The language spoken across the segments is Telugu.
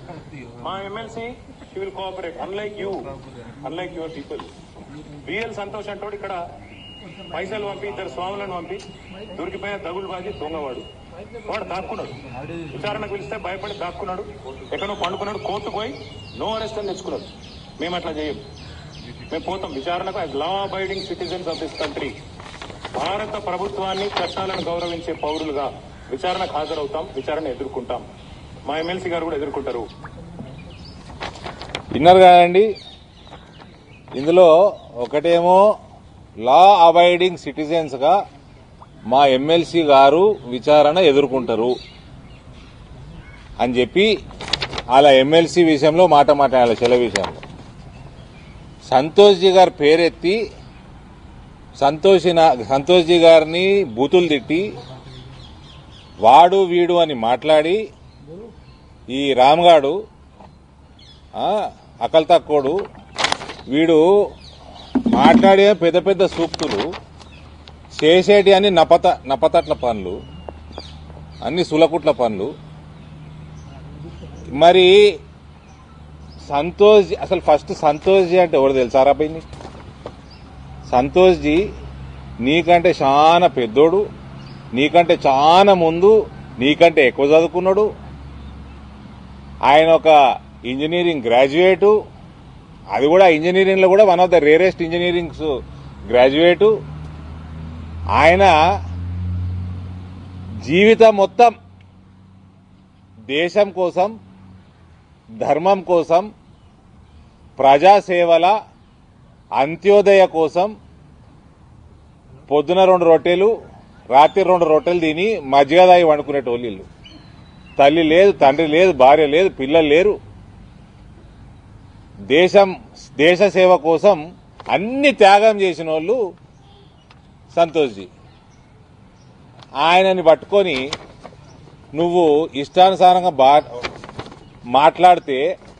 మా MLC she will cooperate unlike you unlike your people BL Santosh అంటోడు ఇక్కడ పైసలు పంపి ఇద్దరు స్వాములను పంపి దొరికిపోయిన దగులు బాజీ దొంగవాడు వాడు దాక్కున్నాడు విచారణకు పిలిస్తే భయపడి దాక్కున్నాడు ఎక్కడో పండుకున్నాడు కోర్టు పోయి నో అరెస్ట్ అని తెచ్చుకున్నాడు మేము అట్లా చేయం మేము పోతాం విచారణకు as law abiding citizens of this country భారత ప్రభుత్వాన్ని చట్టాలను గౌరవించే పౌరులుగా విచారణకు హాజరవుతాం విచారణ ఎదుర్కొంటాం మా ఎమ్మెల్సీ గారు కూడా ఎదుర్కొంటారు విన్నారు కదండి ఇందులో ఒకటేమో లా అబైడింగ్ సిటిజన్స్గా మా ఎమ్మెల్సీ గారు విచారణ ఎదుర్కొంటారు అని చెప్పి అలా ఎమ్మెల్సీ విషయంలో మాట మాట్లాడాలి చెల విషయంలో సంతోష్జీ గారి పేరెత్తి సంతోషి సంతోష్జీ గారిని బూతులు తిట్టి వాడు వీడు అని మాట్లాడి ఈ రామ్గాడు ఆ, అకల్ తక్కువడు వీడు మాట్లాడే పెద్ద పెద్ద సూక్తులు చేసేటి అన్ని నపత నపతట్ల పనులు అన్ని సులకుట్ల పనులు మరి సంతోష్ జీ- అసలు ఫస్ట్ సంతోష్ జీ అంటే ఎవరు తెలుసారా పై సంతోష్ జీ నీకంటే చాలా పెద్దోడు నీకంటే చాలా ముందు నీకంటే ఎక్కువ చదువుకున్నాడు ఆయన ఒక ఇంజనీరింగ్ గ్రాడ్యుయేటు అది కూడా ఇంజనీరింగ్లో కూడా one of the rarest engineerings graduate ఆయన జీవితం మొత్తం దేశం కోసం ధర్మం కోసం ప్రజాసేవల అంత్యోదయ కోసం పొద్దున రెండు రొట్టెలు రాత్రి రెండు రొట్టెలు తిని మజ్జిగదాయి వండుకునేటోళ్ళు వీళ్ళు తల్లి లేదు తండ్రి లేదు భార్య లేదు పిల్లలు లేరు దేశం దేశ సేవ కోసం అన్ని త్యాగం చేసిన వాళ్ళు సంతోష్జీ ఆయనని పట్టుకొని నువ్వు ఇష్టానుసారంగా బా మాట్లాడితే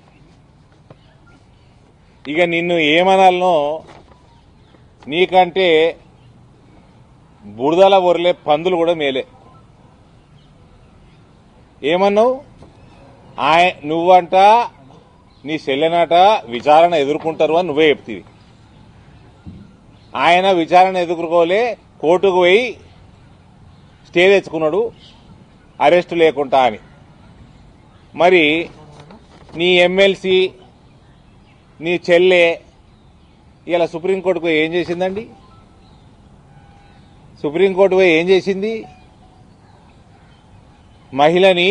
ఇక నిన్ను ఏమనాలనో నీకంటే బురదల ఒరలే పందులు కూడా మేలే ఏమన్నావు ఆయ నువ్వంట నీ చెల్లెనట విచారణ ఎదుర్కొంటారు అని నువ్వే చెప్తివి ఆయన విచారణ ఎదుర్కోలే కోర్టుకు పోయి స్టే తెచ్చుకున్నాడు అరెస్టు లేకుండా అని మరి నీ ఎమ్మెల్సీ నీ చెల్లె ఇలా సుప్రీంకోర్టుకు పోయి ఏం చేసిందండి సుప్రీంకోర్టు పోయి ఏం చేసింది మహిళని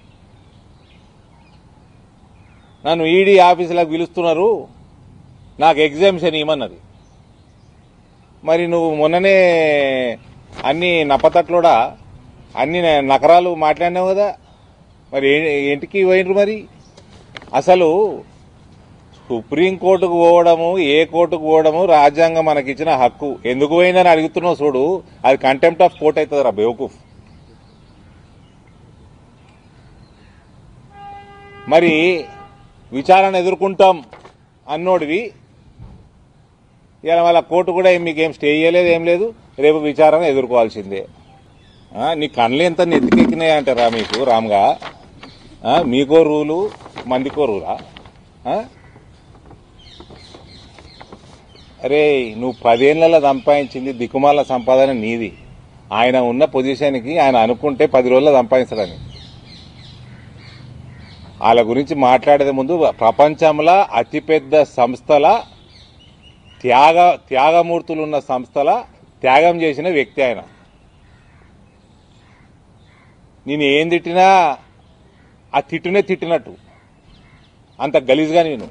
నన్ను ఈడీ ఆఫీసులకు పిలుస్తున్నారు నాకు ఎగ్జామ్షన్ ఇవ్వమన్నది మరి నువ్వు మొన్ననే అన్ని నప్పతట్లోడా అన్ని నకరాలు మాట్లాడినావు కదా మరి ఏ- ఇంటికి పోయినరు మరి అసలు సుప్రీంకోర్టుకు పోవడము ఏ కోర్టుకు పోవడము రాజ్యాంగం మనకిచ్చిన హక్కు ఎందుకు పోయిందని అడుగుతున్నావు చూడు అది కంటెంప్ట్ ఆఫ్ కోర్ట్ అవుతుంది రా బేవకూఫ్ మరి విచారణ ఎదుర్కొంటాం అన్నోడివి ఇలా వాళ్ళ కోర్టు కూడా ఏం మీకేం స్టే చేయలేదు ఏం లేదు రేపు విచారణ ఎదుర్కోవాల్సిందే ఆ, నీ కళ్ళు ఎంత నెత్తికెక్కినాయి అంటారా మీకు రామ్గా ఆ, మీకో రూలు మందికో రూలా ఆ? అరే నువ్వు పదేళ్లలో సంపాదించింది దిక్కుమాల సంపాదన నీది ఆయన ఉన్న పొజిషన్కి ఆయన అనుకుంటే పది రోజుల్లో సంపాదించడని వాళ్ళ గురించి మాట్లాడే ముందు ప్రపంచంలో అతిపెద్ద సంస్థల త్యాగ త్యాగమూర్తులు ఉన్న సంస్థల త్యాగం చేసిన వ్యక్తి ఆయన నేను ఏం తిట్టినా ఆ తిట్టునే తిట్టినట్టు అంత గలీజ్గా నేను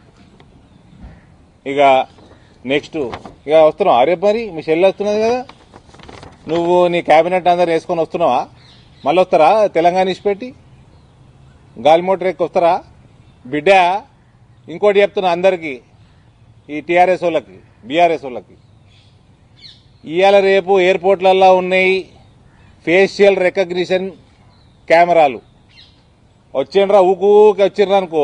ఇక నెక్స్ట్ ఇక వస్తున్నావు అరే మరి మీ చెల్లి వస్తున్నది కదా నువ్వు నీ క్యాబినెట్ అందరు వేసుకొని వస్తున్నావా మళ్ళీ వస్తారా తెలంగాణ ఇచ్చిపెట్టి గాలి మోటార్ ఎక్కి వస్తారా బిడ్డ ఇంకోటి చెప్తున్నా అందరికీ ఈ టీఆర్ఎస్ వాళ్ళకి బీఆర్ఎస్ వాళ్ళకి ఇవాళ రేపు ఎయిర్పోర్ట్లల్లో ఉన్నాయి ఫేషియల్ రికగ్నిషన్ కెమెరాలు వచ్చిండ్రా ఊకూకి వచ్చిండ్రు అనుకో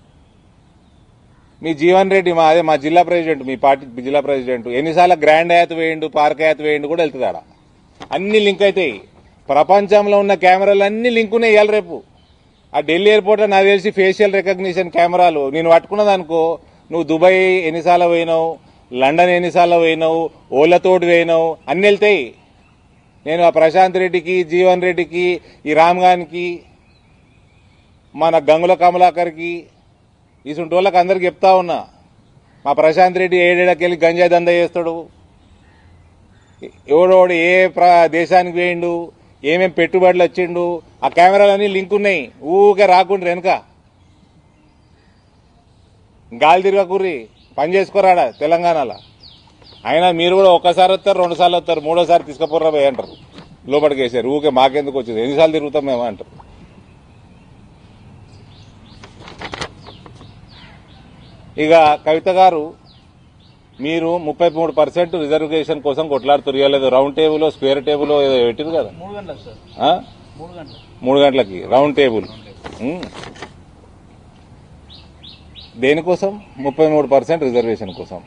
మీ జీవన్ రెడ్డి మా అదే మా జిల్లా ప్రెసిడెంట్ మీ పార్టీ జిల్లా ప్రెసిడెంట్ ఎన్నిసార్లు గ్రాండ్ యాత్ వేయండు పార్క్ యాత్ వేయండు కూడా వెళ్తుంది ఆడ అన్ని లింక్ అవుతాయి ప్రపంచంలో ఉన్న కెమెరాలు అన్ని లింక్ ఉన్నాయి ఇవాళ రేపు ఆ ఢిల్లీ ఎయిర్పోర్ట్ నాకు తెలిసి ఫేషియల్ రికగ్నిషన్ కెమెరాలు నేను పట్టుకున్నదనుకో నువ్వు దుబాయ్ ఎన్నిసార్లు పోయినావు లండన్ ఎన్నిసార్లు పోయినావు ఓళ్ళతోటి పోయినావు అన్ని వెళ్తాయి నేను ఆ ప్రశాంత్ రెడ్డికి జీవన్ రెడ్డికి ఈ రామ్గాన్కి మన గంగుల కమలాకర్కి ఇసుంటి వాళ్ళకి అందరికి చెప్తా ఉన్నా మా ప్రశాంత్ రెడ్డి ఏడేళ్ళకెళ్ళి గంజాయి దందా చేస్తాడు ఎవడోడు ఏ ప్ర దేశానికి పోయిండు ఏమేం పెట్టుబడులు వచ్చిండు ఆ కెమెరాలన్నీ లింక్ ఉన్నాయి ఊకే రాకుండా వెనక గాలి తిరగకుర్రి పని చేసుకోరాడా తెలంగాణలో అయినా మీరు కూడా ఒక్కసారి వస్తారు రెండు సార్లు వస్తారు మూడోసారి తీసుకుపోర్రా పోయి అంటారు లోపలికి వేసారు ఊకే మాకెందుకు వచ్చింది ఎన్నిసార్లు తిరుగుతాం మేము అంటారు ఇక కవిత గారు మీరు ముప్పై మూడు పర్సెంట్ రిజర్వేషన్ కోసం కొట్లాడుతున్నారు లేదు రౌండ్ టేబుల్ స్క్వేర్ టేబుల్ ఏదో పెట్టిరు కదా మూడు గంటలకు సార్ ఆ? మూడు గంటలు మూడు గంటలకి రౌండ్ టేబుల్ ఉమ్. దేనికోసం ముప్పై మూడు పర్సెంట్ రిజర్వేషన్ కోసం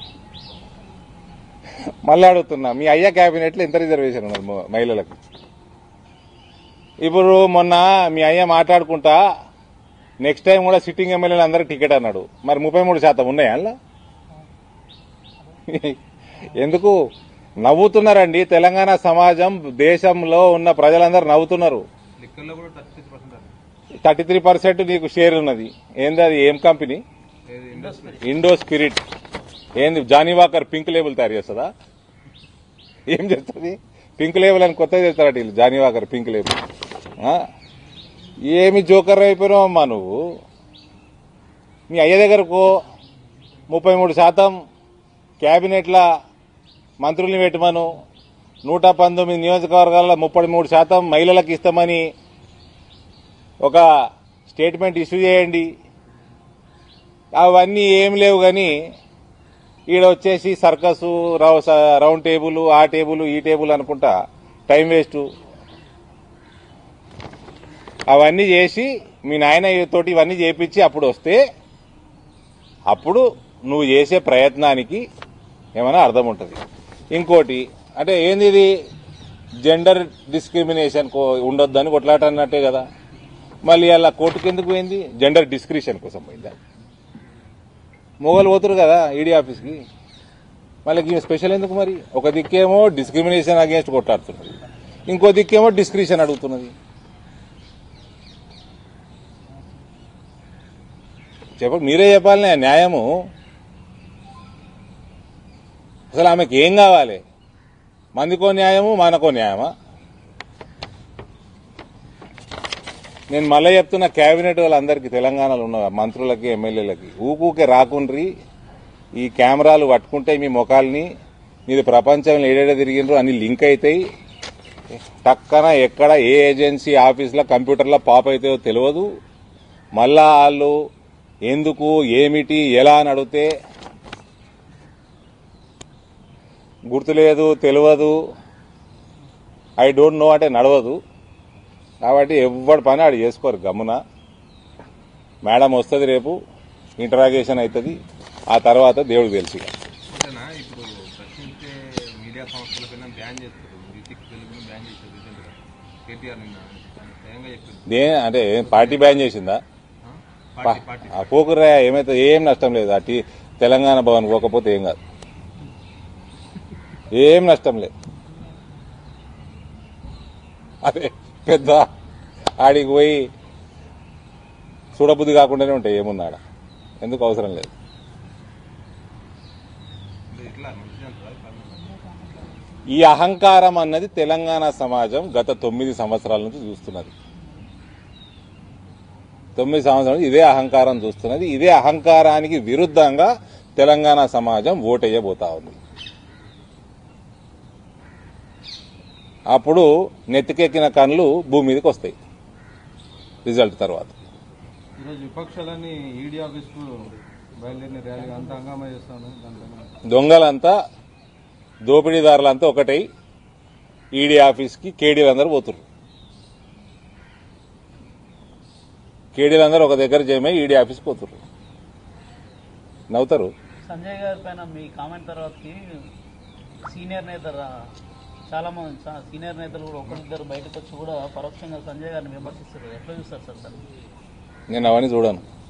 మళ్ళీ అడుగుతున్నా మీ అయ్యా క్యాబినెట్లో ఎంత రిజర్వేషన్ ఉన్నది మ- మహిళలకు ఇప్పుడు మొన్న మీ అయ్య మాట్లాడుకుంటా నెక్స్ట్ టైం కూడా సిట్టింగ్ ఎమ్మెల్యేలు అందరికి టికెట్ అన్నాడు మరి ముప్పై మూడు శాతం ఉన్నాయా అందులో ఎందుకు నవ్వుతున్నారండి తెలంగాణ సమాజం దేశంలో ఉన్న ప్రజలందరూ నవ్వుతున్నారు లిక్కర్లో కూడా థర్టీ పర్సెంట్ అది థర్టీ త్రీ పర్సెంట్ నీకు షేర్ ఉన్నది ఏంది అది ఏం కంపెనీ ఏది ఇండస్ట్రీ ఇండో స్పిరిట్ ఏంది జానీ వాకర్ పింక్ లేబుల్ తయారు చేస్తుందా ఏం చేస్తుంది పింక్ లేబుల్ అని కొత్తగా చేస్తారట వీళ్ళు జానీ వాకర్ పింక్ లేబుల్ ఆ? ఏమి జోకర్ అయిపోయినావు అమ్మా నువ్వు మీ అయ్య దగ్గరకు ముప్పై మూడు శాతం క్యాబినెట్ల మంత్రుల్ని పెట్టమను నూట పంతొమ్మిది నియోజకవర్గాల్లో ముప్పై మూడు శాతం మహిళలకు ఇస్తామని ఒక స్టేట్మెంట్ ఇష్యూ చేయండి అవన్నీ ఏం లేవు కానీ ఈడ వచ్చేసి సర్కస్ రౌ- స- రౌండ్ టేబుల్ ఆ టేబుల్ ఈ టేబుల్ అనుకుంటా టైం వేస్ట్ అవన్నీ చేసి మీ నాయన తోటి ఇవన్నీ చేపించి అప్పుడు వస్తే అప్పుడు నువ్వు చేసే ప్రయత్నానికి ఏమైనా అర్థం ఉంటుంది ఇంకోటి అంటే ఏంది ఇది జెండర్ డిస్క్రిమినేషన్ ఉండొద్దని కొట్లాట అన్నట్టే కదా మళ్ళీ అలా కోర్టుకి ఎందుకు పోయింది జెండర్ డిస్క్రిషన్ కోసం పోయిందా మొగలు పోతురు కదా ఈడీ ఆఫీస్కి మళ్ళీ ఈమె స్పెషల్ ఎందుకు మరి ఒక దిక్కేమో డిస్క్రిమినేషన్ అగేన్స్ట్ కొట్లాడుతున్నది ఇంకో దిక్కేమో డిస్క్రిషన్ అడుగుతున్నది చెప్ప మీరే చెప్పాలి న్యాయము అసలు ఆమెకి ఏం కావాలి మందికో న్యాయము మనకో న్యాయమా నేను మళ్ళీ చెప్తున్న కేబినెట్ వాళ్ళందరికీ తెలంగాణలో ఉన్న మంత్రులకి ఎమ్మెల్యేలకి ఊకూకే రాకుండ్రి ఈ కెమెరాలు పట్టుకుంటే మీ ముఖాల్ని మీరు ప్రపంచంలో ఏడేడ తిరిగినరు అన్ని లింక్ అవుతాయి టక్కన ఎక్కడ ఏ ఏజెన్సీ ఆఫీస్లో కంప్యూటర్లో పాప్ అవుతాయో తెలియదు మళ్ళా వాళ్ళు ఎందుకు ఏమిటి ఎలా అని అడిగితే గుర్తులేదు తెలియదు ఐ డోంట్ నో అంటే నడవదు కాబట్టి ఎవ్వడి పని ఆడు చేసుకోరు గమ్మున మేడం వస్తుంది రేపు ఇంటరాగేషన్ అవుతుంది ఆ తర్వాత దేవుడికి తెలుసు ఇక. అంతేనా ఇప్పుడు ప్రశ్నించే మీడియా సంస్థల పైన బ్యాన్ చేస్తారు మ్యూజిక్ తెలుగుని బ్యాన్ చేశారు రీసెంట్ గా కేటీఆర్ నిన్న ఆయన స్వయంగా చెప్పింది దే అంటే పార్టీ బ్యాన్ చేసిందా ఆ? పార్టీ పార్టీ ఆ పోకురా ఏమైతే ఏం నష్టం లేదు అటు తెలంగాణ భవన్ పోకపోతే ఏం కాదు ఏం నష్టం లేదు అదే పెద్ద ఆడికి పోయి చూడబుద్ధి కాకుండానే ఉంటాయి ఏమున్నాడ ఎందుకు అవసరం లేదు అంటే ఇట్లా మంచిది అంటారా కారణం ఈ అహంకారం అన్నది తెలంగాణ సమాజం గత తొమ్మిది సంవత్సరాల నుంచి చూస్తున్నది తొమ్మిది సంవత్సరాల నుంచి ఇదే అహంకారం చూస్తున్నది ఇదే అహంకారానికి విరుద్ధంగా తెలంగాణ సమాజం ఓటేయబోతా ఉంది అప్పుడు నెత్తికెక్కిన కళ్ళు భూమి మీదకి వస్తాయి రిజల్ట్ తర్వాత ఈరోజు విపక్షాలన్నీ ఈడీ ఆఫీస్కు బయలుదేరిన ర్యాలీ అంతా హంగామా చేస్తాను దాంట్లో దొంగలంతా దోపిడీదారులంతా ఒకటై ఈడీ ఆఫీస్కి కేడీలందరూ పోతున్నారు కేడీలందరూ ఒక దగ్గర చేయమై ఈడీ ఆఫీస్కి పోతున్నారు నవ్వుతారు సంజయ్ గారి పైన మీ కామెంట్ తర్వాతకి సీనియర్ నేత రా- చాలా మంది చా- సీనియర్ నేతలు కూడా ఒకరిద్దరు బయటకు వచ్చి కూడా పరోక్షంగా సంజయ్ గారిని విమర్శిస్తారు ఎట్లా చూస్తారు సార్ సార్ నేను అవన్నీ చూడను